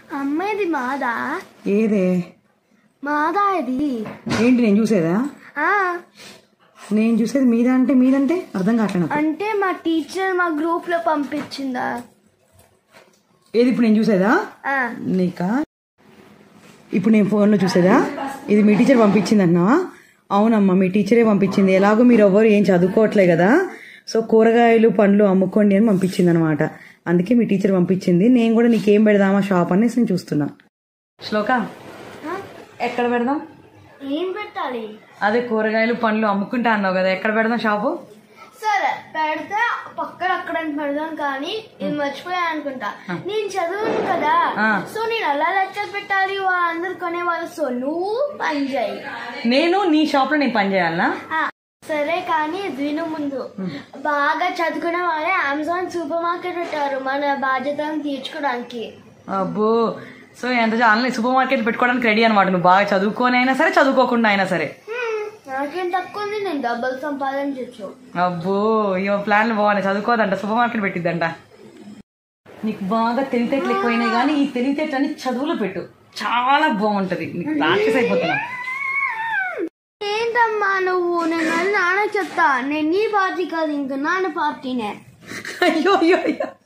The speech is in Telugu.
అమ్మ ఇది మాదా ఏదే మాదా ఇది ఏంటి నేను చూసేదా ఆ, నేను చూసేది మీద అంటే మీదంటే అర్థం కావట్లేదు నాకు. అంటే మా టీచర్ మా గ్రూప్ లో పంపించిందా ఏది ఇప్పుడు నేను చూసేదా ఆ, నీకా ఇప్పుడు నేను ఫోన్లో చూసేదా ఇది మీ టీచర్ పంపించింది అంటున్నావా అవునమ్మా మీ టీచరే పంపించింది ఎలాగో మీరు ఎవ్వరు ఏం చదువుకోవట్లే కదా సో కూరగాయలు పండ్లు అమ్ముకోండి అని పంపించింది అనమాట అందుకే మీ టీచర్ పంపించింది నేను కూడా నీకేం పెడదామా షాప్ అనేసి నేను చూస్తున్నా శ్లోక ఆ? ఎక్కడ పెడదాం ఏం పెట్టాలి అదే కూరగాయలు పండ్లు అమ్ముకుంటా అన్నావు కదా ఎక్కడ పెడదాం షాపు సరే పెడితే పక్కన అక్కడ పెడదాం కానీ ఇది మర్చిపోయా అనుకుంటా నేను చదువును కదా ఆ. సో నేను అలా లెక్కలు పెట్టాలి వాళ్ళందరూ కొనేవాళ్ళు సో నువ్వు పని చేయి నేను నీ షాప్లో నేను పని చేయాలనా ఆ, సరే కానీ ఇది విను ముందు బాగా చదువుకునే వాళ్ళే అమెజాన్ సూపర్ మార్కెట్ పెట్టారు మన బాధ్యతను తీర్చుకోవడానికి అబ్బో సో ఎంత ఆన్లైన్ సూపర్ మార్కెట్ పెట్టుకోవడానికి రెడీ అనమాట నువ్వు బాగా చదువుకొని అయినా సరే చదువుకోకుండా అయినా సరే హ్మ్, నాకేం తక్కువ ఉంది నేను డబ్బులు సంపాదించచ్చు అబ్బో ఇవ ప్లాన్లు బాగున్నాయి చదువుకోదంట సూపర్ మార్కెట్ పెట్టిద్దంట నీకు బాగా తెలివితేటలు ఎక్కువైనాయి కానీ ఈ తెలివితేటలన్నీ చదువులో పెట్టు చాలా బాగుంటది నీకు ప్రాక్టీస్ అయిపోతున్నా ఏంటమ్మా నువ్వు నేను మళ్ళీ నాన్న చెప్తా నేను నీ పార్టీ కాదు ఇంకా నాన్న పార్టీనే అయ్యో అయ్యో అయ్యో